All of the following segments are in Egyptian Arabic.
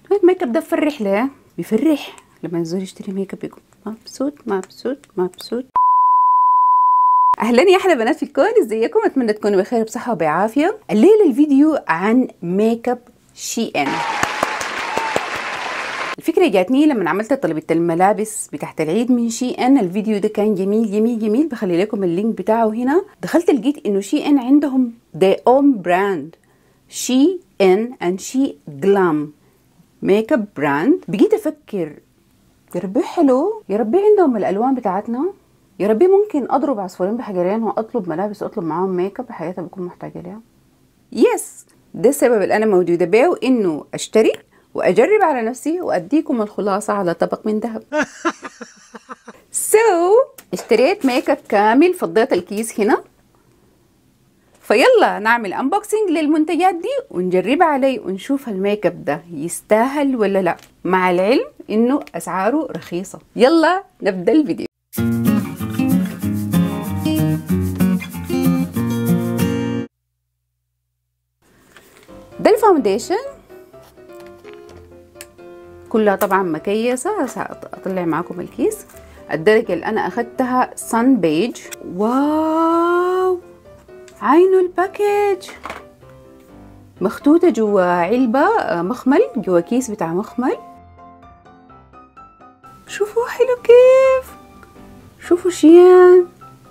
الميك اب ده بفرح ليه بيفرح لما الزول يشتري ميك اب يكون مبسوط مبسوط مبسوط اهلا يا احلى بنات في الكون ازيكم اتمنى تكونوا بخير بصحه وبعافيه الليله الفيديو عن ميك اب شي ان الفكرة جاتني لما عملت طلبة الملابس بتاعت العيد من شي ان الفيديو ده كان جميل جميل جميل بخلي لكم اللينك بتاعه هنا دخلت لقيت انه شي ان عندهم their own brand شي ان and شي جلام ميك اب براند بقيت افكر يا ربي حلو يا ربي عندهم الالوان بتاعتنا يا ربي ممكن اضرب عصفورين بحجرين واطلب ملابس واطلب معاهم ميك اب حياتي بكون محتاجه لها يس ده السبب اللي انا موجوده بيه انه اشتري واجرب على نفسي واديكم الخلاصه على طبق من ذهب سو so, اشتريت ميك اب كامل فضيت الكيس هنا فيلا نعمل انبوكسنج للمنتجات دي ونجربها علي ونشوف الميك اب ده يستاهل ولا لا مع العلم انه اسعاره رخيصه يلا نبدا الفيديو ده الفاونديشن كلها طبعا مكيسة اطلع معاكم الكيس الدرجة اللي انا اخدتها سان بيج واو عينه الباكيج مخطوطة جوا علبة مخمل جوا كيس بتاع مخمل شوفوا حلو كيف شوفوا شيان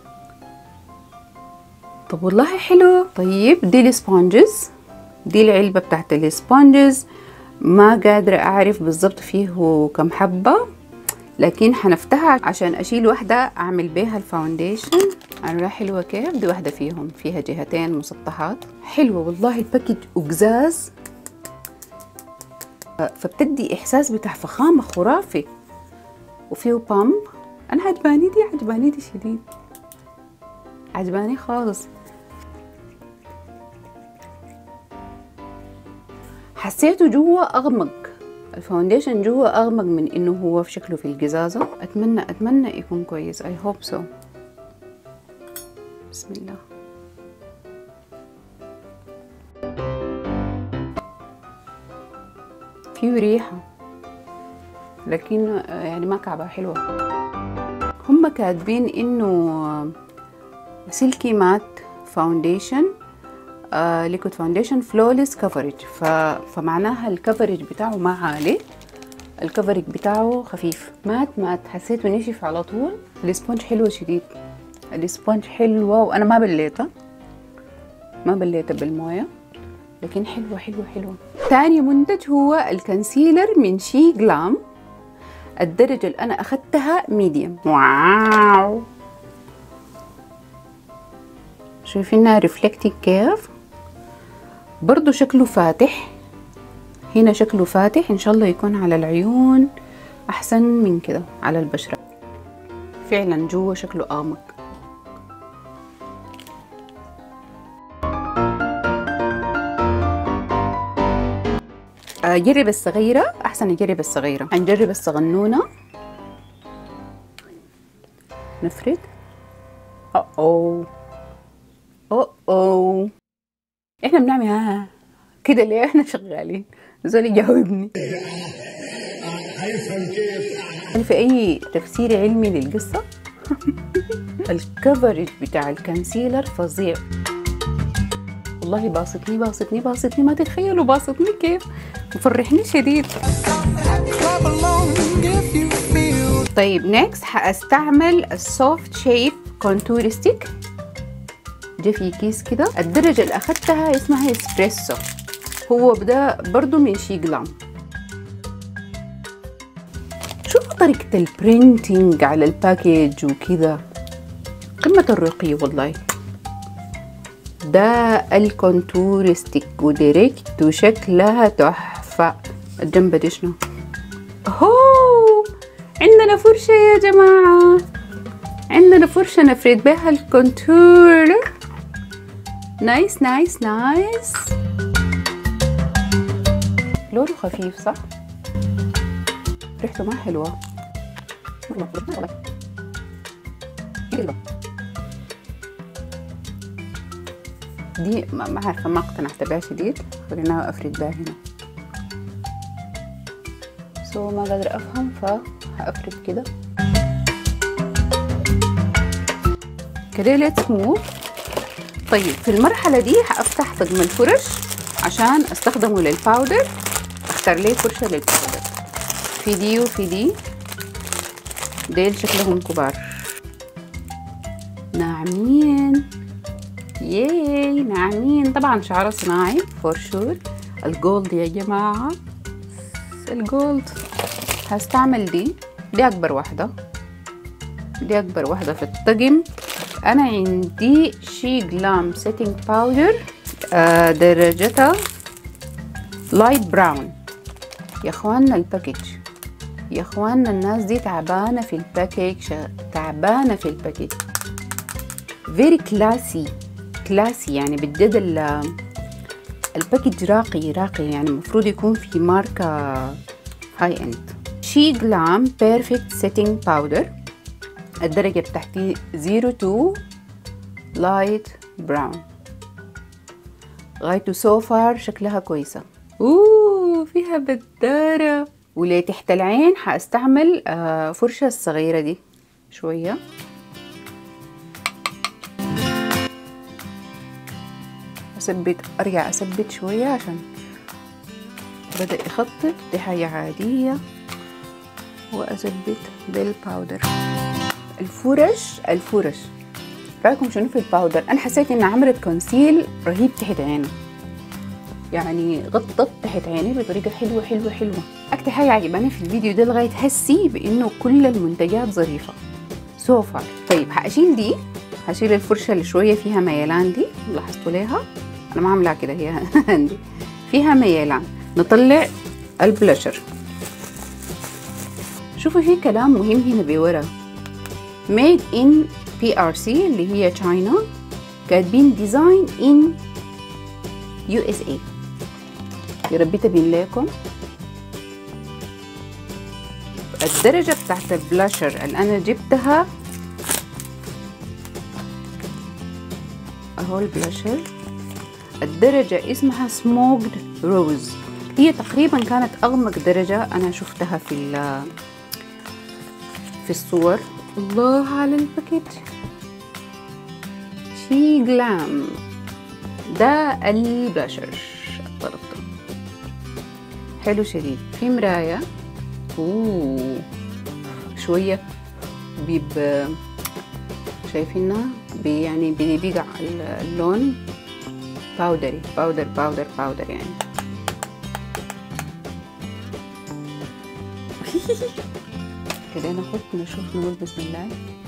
طب والله حلو طيب دي السبونجز دي العلبة بتاعت السبونجز ما قادرة أعرف بالضبط فيه كم حبة لكن حنفتحها عشان أشيل واحدة أعمل بيها الفاونديشن عاملة حلوة كيف دي واحدة فيهم فيها جهتين مسطحات حلوة والله الباكج قزاز فبتدي إحساس بتاع فخامة خرافي وفيه بامب أنا عجباني دي عجباني دي شديد عجباني خالص حسيته جوا اغمق الفاونديشن جوا اغمق من انه هو في شكله في القزازه اتمنى اتمنى يكون كويس اي هوب سو بسم الله فيه ريحه لكن يعني ما كعبه حلوه هم كاتبين انه سيلكي مات فاونديشن ليكويد فاونديشن فلوليس كفرج فمعناها الكفرج بتاعه ما عالي الكفرج بتاعه خفيف مات مات حسيته نشف على طول الاسبونج حلوه شديد الاسبونج حلوه وانا ما بليتها ما بليتها بالمويه لكن حلوه حلوه حلوه ثاني منتج هو الكونسيلر من شي جلام الدرجه اللي انا اخدتها ميديوم واو شايفينها ريفلكتنج كيف برضو شكله فاتح هنا شكله فاتح ان شاء الله يكون على العيون احسن من كده على البشرة فعلا جوا شكله اعمق اجرب الصغيرة احسن اجرب الصغيرة هنجرب الصغنونة نفرد اوه اوه اوه احنا بنعمل ها كده ليه احنا شغالين زول يجاوبني هل في اي تفسير علمي للقصة الكفرج بتاع الكونسيلر فظيع والله باسطني باسطني باسطني ما تتخيلوا باسطني كيف مفرحني شديد طيب نيكست حاستعمل السوفت شيب كونتور ستيك جا في كيس كده الدرجة اللي أخدتها اسمها اسبريسو هو ده برضو من شي جلام شوفوا طريقة البرينتينج على الباكيج وكده قمة الرقي والله ده الكونتور ستيك وديريكت وشكلها تحفة الجنب دي شنو هو عندنا فرشة يا جماعة عندنا فرشة نفرد بها الكونتور نايس نايس نايس لونه خفيف صح ريحته ما حلوة دي ما عارفة ما اقتنعت بها شديد خلينا افرد بها هنا سو ما قادرة افهم فهافرد كده كده ليتس موف طيب في المرحلة دي هافتح طقم الفرش عشان استخدمه للباودر اختار لي فرشة للباودر في دي وفي دي ديل شكلهم كبار ناعمين ياي ناعمين طبعا شعر صناعي فور شور الجولد يا جماعة الجولد هستعمل دي دي أكبر واحدة دي أكبر واحدة في الطقم أنا عندي شي جلام سيتنج باودر آه درجتها لايت براون يا اخواننا الباكج يا اخواننا الناس دي تعبانة في الباكج تعبانة في الباكج فيري كلاسي كلاسي يعني بجد الباكج راقي راقي يعني المفروض يكون في ماركة هاي اند شي جلام بيرفكت سيتنج باودر الدرجة بتاعتي 02 لايت براون غايته سو فار شكلها كويسة اوه فيها بدارة ولي تحت العين حاستعمل آه فرشة الصغيرة دي شوية اثبت ارجع اثبت شوية عشان بدأ يخطط دي حاجة عادية واثبت بالباودر الفرش الفرش رايكم شنو في الباودر انا حسيت انها عملت كونسيل رهيب تحت عيني يعني غطت تحت عيني بطريقه حلوه حلوه حلوه اكتر حاجه عجباني في الفيديو ده لغايه هسي بانه كل المنتجات ظريفه سو فار طيب هاشيل دي هشيل الفرشه اللي شويه فيها ميلان دي لاحظتوا ليها انا ما عاملاها كده هي عندي فيها ميلان نطلع البلاشر شوفوا في كلام مهم هنا بورا made in PRC اللي هي تشاينا كاتبين ديزاين in USA يا ربي تبين لكم الدرجة بتاعت البلاشر اللي أنا جبتها أهو البلاشر الدرجة اسمها سموكد روز هي تقريبا كانت أغمق درجة أنا شفتها في في الصور الله على الباكيت شي جلام ده البلاشر طلبته حلو شديد في مراية اوه شوية بيب شايفينها بي يعني بي بيقع اللون باودري باودر باودر باودر يعني كده ناخد نشوف نقول بسم الله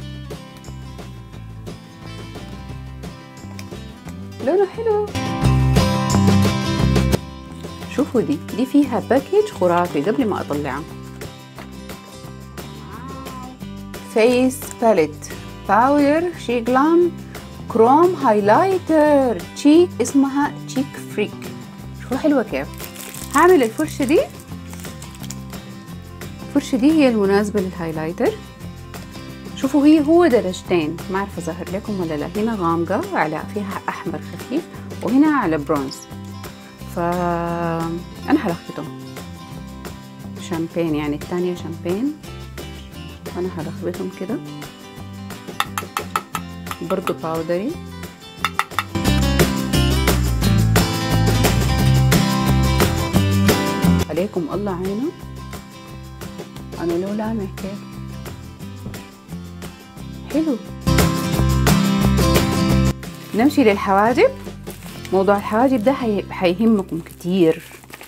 لونه حلو شوفوا دي دي فيها باكج خرافي قبل ما اطلعها فيس باليت باودر شي جلام كروم هايلايتر تشيك اسمها تشيك فريك شوفوا حلوه كيف هعمل الفرشه دي الفرشة دي هي المناسبة للهايلايتر شوفوا هي هو درجتين ما اعرف اظهر لكم ولا لا هنا غامقة على فيها احمر خفيف وهنا على برونز ف انا هلخبطهم شامبين يعني الثانية شامبين انا هلخبطهم كده برضو باودري عليكم الله عينه انا لو لامع كيف حلو نمشي للحواجب موضوع الحواجب ده حيهمكم كتير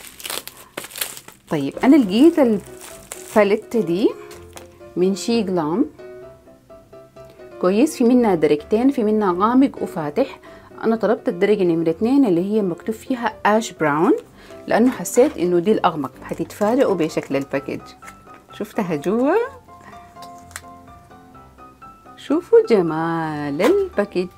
طيب انا لقيت الباليتة دي من شي جلام كويس في منها درجتين في منها غامق وفاتح انا طلبت الدرجة نمرة اتنين اللي هي مكتوب فيها اش براون لانه حسيت انه دي الاغمق هتتفاجئوا بشكل الباكج شفتها جوا شوفوا جمال الباكج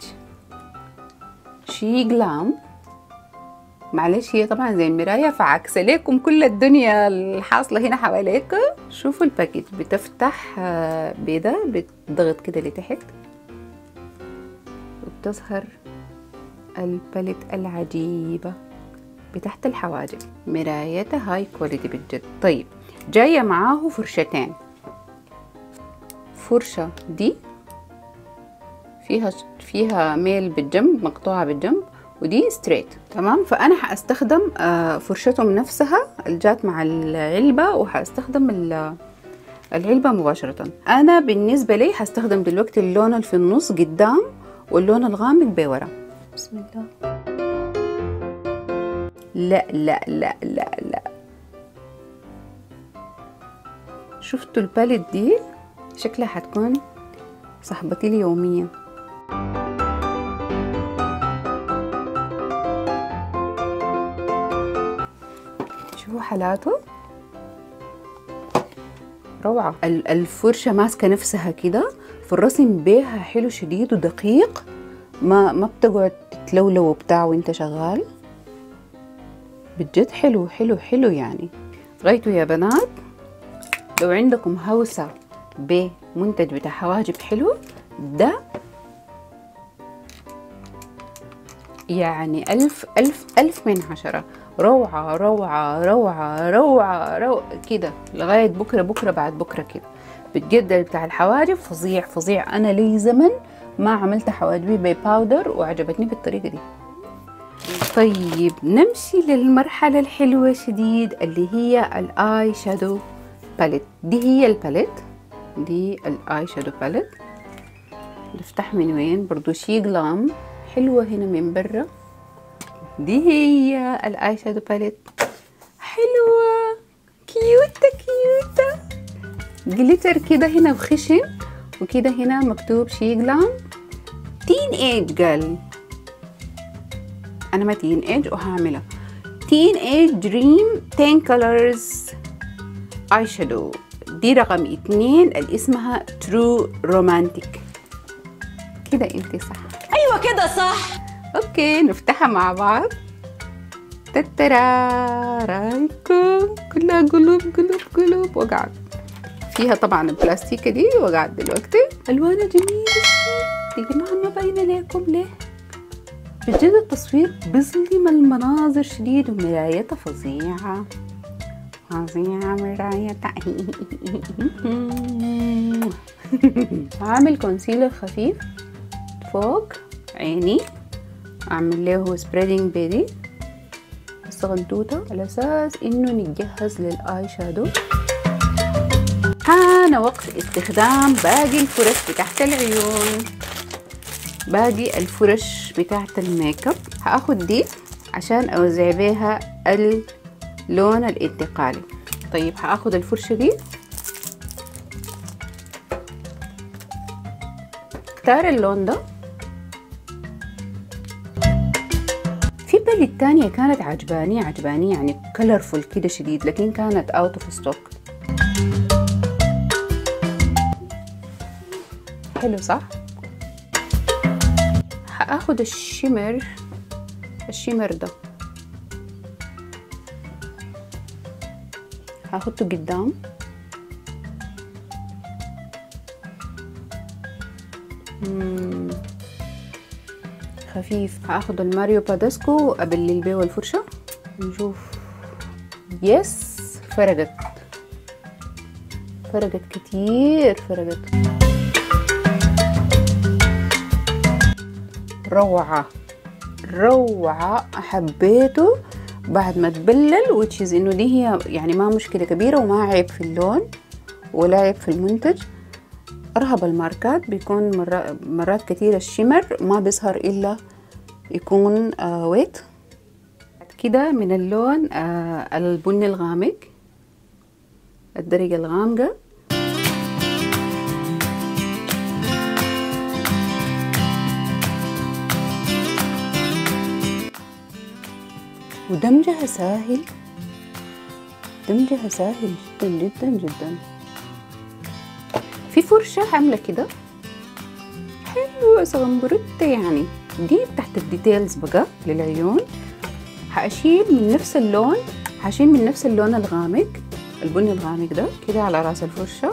شي جلام معلش هي طبعا زي المراية فعكس لكم كل الدنيا الحاصلة هنا حواليك شوفوا الباكج بتفتح بيضة بتضغط كده لتحت وبتظهر الباليت العجيبة بتحت الحواجب مرايتها هاي كواليتي بجد طيب جاية معاه فرشتين فرشة دي فيها فيها ميل بالجنب مقطوعة بالجنب ودي ستريت تمام فأنا حأستخدم آه، فرشتهم نفسها الجات مع العلبة وحأستخدم العلبة مباشرة أنا بالنسبة لي حستخدم دلوقتي اللون اللي في النص قدام واللون الغامق بورا بسم الله لا لا لا لا لا شفتوا الباليت دي شكلها حتكون صاحبتي لي يوميا شوفوا حالاته روعة الفرشة ماسكة نفسها كده فالرسم بيها حلو شديد ودقيق ما ما بتقعد تلولو وبتاع وانت شغال بجد حلو حلو حلو يعني غايته يا بنات لو عندكم هوسة بمنتج بتاع حواجب حلو ده يعني ألف ألف ألف من عشرة روعة روعة روعة روعة روعة كده لغاية بكرة بكرة بعد بكرة كده بجد بتاع الحواجب فظيع فظيع أنا لي زمن ما عملت حواجبي بباودر وعجبتني بالطريقة دي طيب نمشي للمرحلة الحلوة شديد اللي هي الاي شادو باليت دي هي الباليت دي الاي شادو باليت نفتح من وين برضو شي جلام حلوة هنا من برا دي هي الاي شادو باليت حلوة كيوتة كيوتة جليتر كده هنا وخشن وكده هنا مكتوب شي جلام تين ايج جال انا ما تين ايج وهعملها تين ايج دريم 10 كولرز اي شادو دي رقم اتنين اللي اسمها ترو رومانتيك كده انت صح ايوه كده صح اوكي نفتحها مع بعض تترا رايكم كلها قلوب قلوب قلوب وقعت فيها طبعا البلاستيكة دي وقعت دلوقتي ألوانها جميلة يا جماعة ما باينة ليكم ليه بجد التصوير بيظلم المناظر شديد ومرايتها فظيعة فظيعة مرايتها هعمل كونسيلر خفيف فوق عيني اعمل له سبريدنج بيدي صغنطوطة على اساس انه نتجهز للاي شادو حان وقت استخدام باقي الفرش بتاعت العيون باقي الفرش بتاعت الميك اب هاخد دي عشان اوزع بيها اللون الانتقالي طيب هاخد الفرشة دي اختار اللون ده في باليت تانية كانت عجباني عجباني يعني كلرفول كده شديد لكن كانت اوت اوف ستوك حلو صح هاخد الشمر الشمر ده هاخده قدام مم. خفيف هاخد الماريو بادسكو وابلل بيه الفرشة نشوف يس فرقت فرقت كتير فرقت روعة روعة حبيته بعد ما تبلل وتشيز انه دي هي يعني ما مشكلة كبيرة وما عيب في اللون ولا عيب في المنتج أرهب الماركات بيكون مرات, مرات كتير الشمر ما بيظهر إلا يكون آه ويت كده من اللون آه البني الغامق الدرجة الغامقة ودمجها سهل دمجها سهل جدا جدا جدا في فرشة عاملة كده حلوة صغنبرتة يعني دي تحت الديتيلز بقى للعيون هأشيل من نفس اللون هشيل من نفس اللون الغامق البني الغامق ده كده على راس الفرشة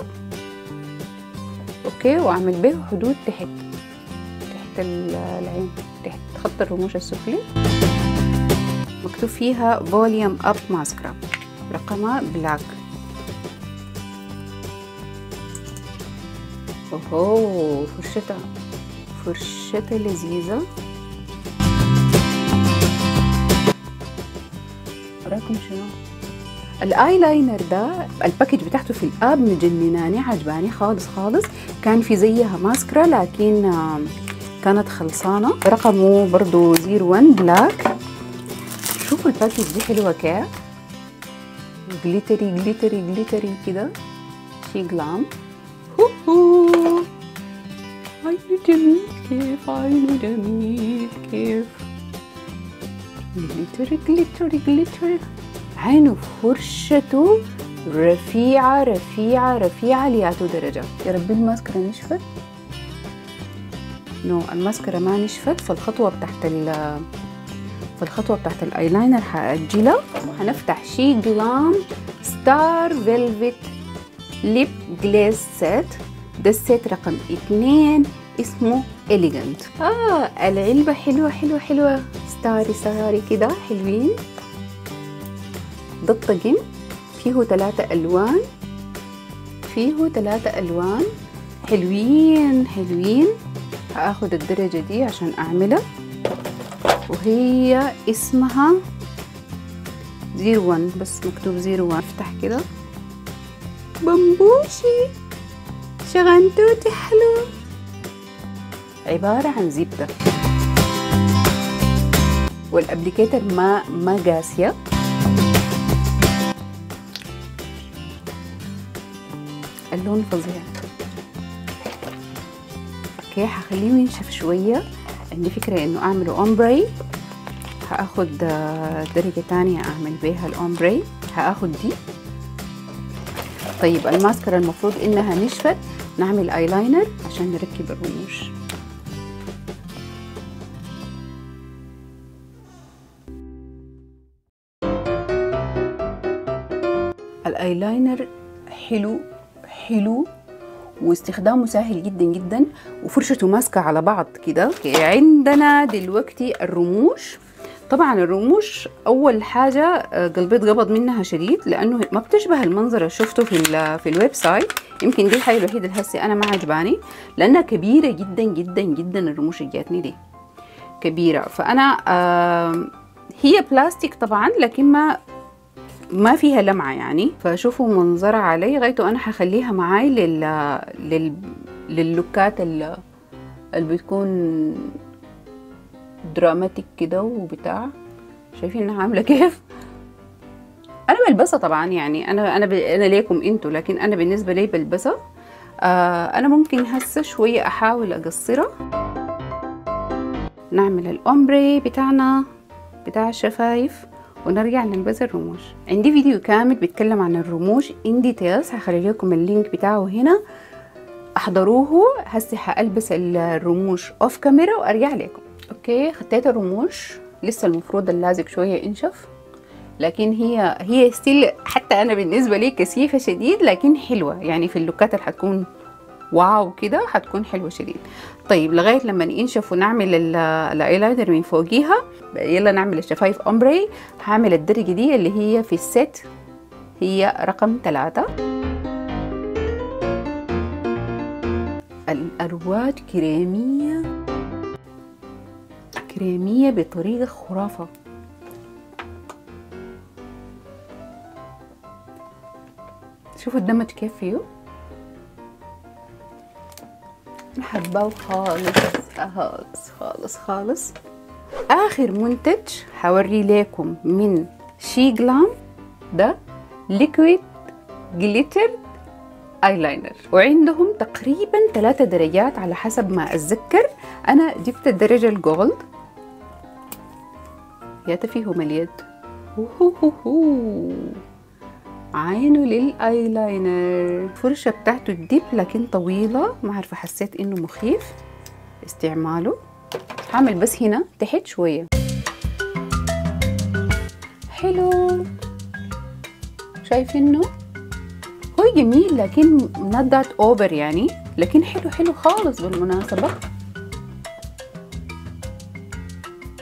اوكي واعمل به حدود تحت تحت العين تحت خط الرموش السفلي مكتوب فيها فوليوم اب ماسكرا رقمها بلاك اوهو فرشتها فرشتها لذيذة رايكم شنو؟ الاي لاينر ده الباكج بتاعته في الاب مجنناني عجباني خالص خالص كان في زيها ماسكرا لكن كانت خلصانة رقمه برضو 01 بلاك شوفوا الباكج دي حلوة كيف جليتري جليتري جليتري كده شي جلام هو عينه جميل كيف عينه جميل كيف جليتري جليتري جليتري عينه فرشته رفيعة رفيعة رفيعة لياتو درجة يا ربي الماسكرا نشفت نو no, الماسكرا ما نشفت فالخطوة بتاعت ال فالخطوة بتاعت الايلاينر هأجلها وهنفتح شي جلام ستار فيلفت ليب جليز سيت ده السيت رقم اتنين اسمه إليجنت آه العلبة حلوة حلوة حلوة ستاري ستاري كده حلوين ده الطقم فيه ثلاثة ألوان فيه ثلاثة ألوان حلوين حلوين هاخد الدرجة دي عشان أعملها وهي اسمها زيرو ون بس مكتوب زيرو ون افتح كده بمبوشي شغنتوتي حلو عبارة عن زبدة والابليكيتر ما ما قاسية اللون فظيع اوكي هخليه ينشف شوية عندي فكرة انه اعمله اومبري هاخد درجة تانية اعمل بيها الاومبري هاخد دي طيب الماسكرا المفروض انها نشفت نعمل ايلاينر عشان نركب الرموش الايلاينر حلو حلو واستخدامه سهل جدا جدا وفرشته ماسكه على بعض كده عندنا دلوقتي الرموش طبعا الرموش اول حاجه قلبي اتقبض منها شديد لانه ما بتشبه المنظر اللي شفته في في الويب سايت يمكن دي الحاجه الوحيده اللي هسه انا ما عجباني لانها كبيره جدا جدا جدا الرموش اللي جاتني دي كبيره فانا آه هي بلاستيك طبعا لكن ما ما فيها لمعة يعني فشوفوا منظرها علي غايته أنا هخليها معاي لل... لل... لللوكات اللي, اللي بتكون دراماتيك كده وبتاع شايفين انها عاملة كيف أنا بلبسها طبعا يعني أنا أنا ب... أنا ليكم أنتوا لكن أنا بالنسبة لي بلبسها آه أنا ممكن هسه شوية أحاول أقصرها نعمل الأومبري بتاعنا بتاع الشفايف ونرجع نلبس الرموش عندي فيديو كامل بيتكلم عن الرموش ان ديتيلز هخلي لكم اللينك بتاعه هنا احضروه هسه هلبس الرموش اوف كاميرا وارجع لكم اوكي خطيت الرموش لسه المفروض اللازق شويه ينشف لكن هي هي ستيل حتى انا بالنسبه لي كثيفه شديد لكن حلوه يعني في اللوكات اللي حتكون واو كده هتكون حلوه شديد طيب لغايه لما ينشف ونعمل الايلاينر من فوقيها يلا نعمل الشفايف اومبري هعمل الدرجه دي اللي هي في الست هي رقم ثلاثة الأرواد كريمية كريمية بطريقة خرافة شوفوا الدمج كيف فيه حباه خالص خالص خالص خالص اخر منتج هوري لكم من شي جلام ده ليكويد جليتر ايلاينر وعندهم تقريبا ثلاثة درجات على حسب ما اتذكر انا جبت الدرجة الجولد يا تفيهم اليد عينه للايلاينر الفرشة بتاعته الديب لكن طويلة ما عارفة حسيت انه مخيف استعماله هعمل بس هنا تحت شوية حلو شايفينه هو جميل لكن not that over يعني لكن حلو حلو خالص بالمناسبة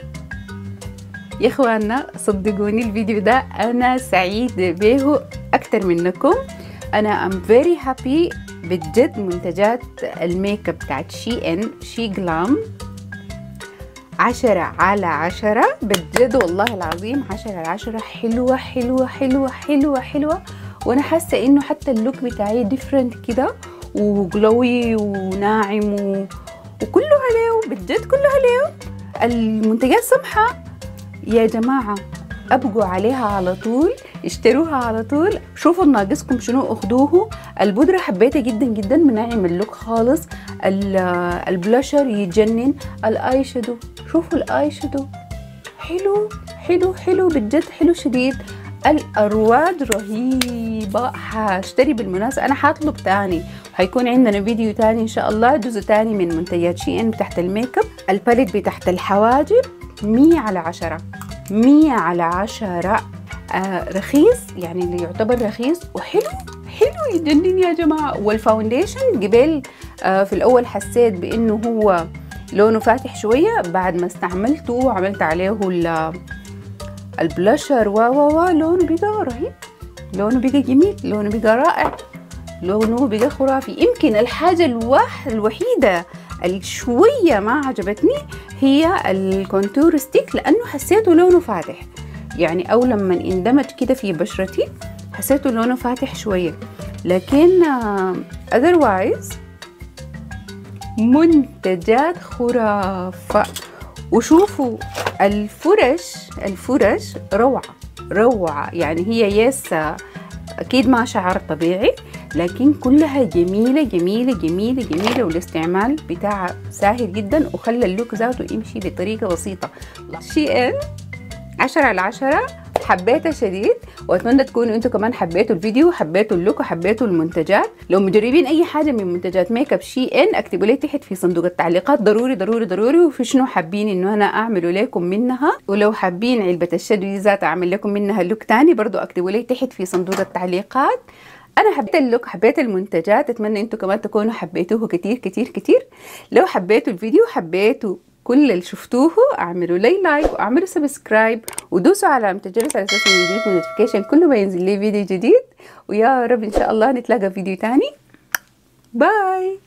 يا اخوانا صدقوني الفيديو ده انا سعيد به اكتر اكتر منكم انا ام فيري هابي بجد منتجات الميك اب بتاعت شي ان شي جلام عشرة على عشرة بجد والله العظيم عشرة على عشرة حلوة حلوة حلوة حلوة حلوة وانا حاسة انه حتى اللوك بتاعي ديفرنت كده وجلوي وناعم و... وكله عليه بجد كله عليه المنتجات سمحة يا جماعة ابقوا عليها على طول اشتروها على طول شوفوا ناقصكم شنو اخدوه البودرة حبيتها جدا جدا منعم اللوك خالص البلاشر يجنن الاي شادو شوفوا الاي شادو حلو حلو حلو بجد حلو شديد الأرواد رهيبة حاشتري بالمناسبة أنا حاطلب تاني حيكون عندنا فيديو تاني إن شاء الله جزء تاني من منتجات شي إن تحت الميك اب الباليت بتاعت الحواجب مية على عشرة مية على عشرة آه رخيص يعني اللي يعتبر رخيص وحلو حلو يجنن يا جماعة والفاونديشن قبل آه في الأول حسيت بإنه هو لونه فاتح شوية بعد ما استعملته وعملت عليه البلاشر و و و لونه بقى رهيب لونه بقى جميل لونه بقى رائع لونه بقى خرافي يمكن الحاجة الواح الوحيدة اللي شوية ما عجبتني هي الكونتور ستيك لأنه حسيته لونه فاتح يعني أو لما اندمج كده في بشرتي حسيته لونه فاتح شوية لكن otherwise منتجات خرافة وشوفوا الفرش الفرش روعة روعة يعني هي يس أكيد ما شعر طبيعي لكن كلها جميلة جميلة جميلة جميلة والاستعمال بتاعها سهل جدا وخلى اللوك ذاته يمشي بطريقة بسيطة شي ان عشرة على عشرة حبيتها شديد واتمنى تكونوا انتوا كمان حبيتوا الفيديو حبيتوا اللوك وحبيتوا المنتجات لو مجربين اي حاجه من منتجات ميك اب شي ان اكتبوا لي تحت في صندوق التعليقات ضروري ضروري ضروري وفي شنو حابين انه انا اعمله لكم منها ولو حابين علبه الشدو دي ذات اعمل لكم منها لوك تاني برضو اكتبوا لي تحت في صندوق التعليقات انا حبيت اللوك حبيت المنتجات اتمنى انتوا كمان تكونوا حبيتوه كتير كتير كتير لو حبيتوا الفيديو حبيتوا كل اللي شفتوه اعملوا لي لايك واعملوا سبسكرايب ودوسوا على علامه الجرس على اساس انه يجيكم نوتيفيكيشن كل ما ينزل لي فيديو جديد ويا رب ان شاء الله نتلاقى في فيديو تاني باي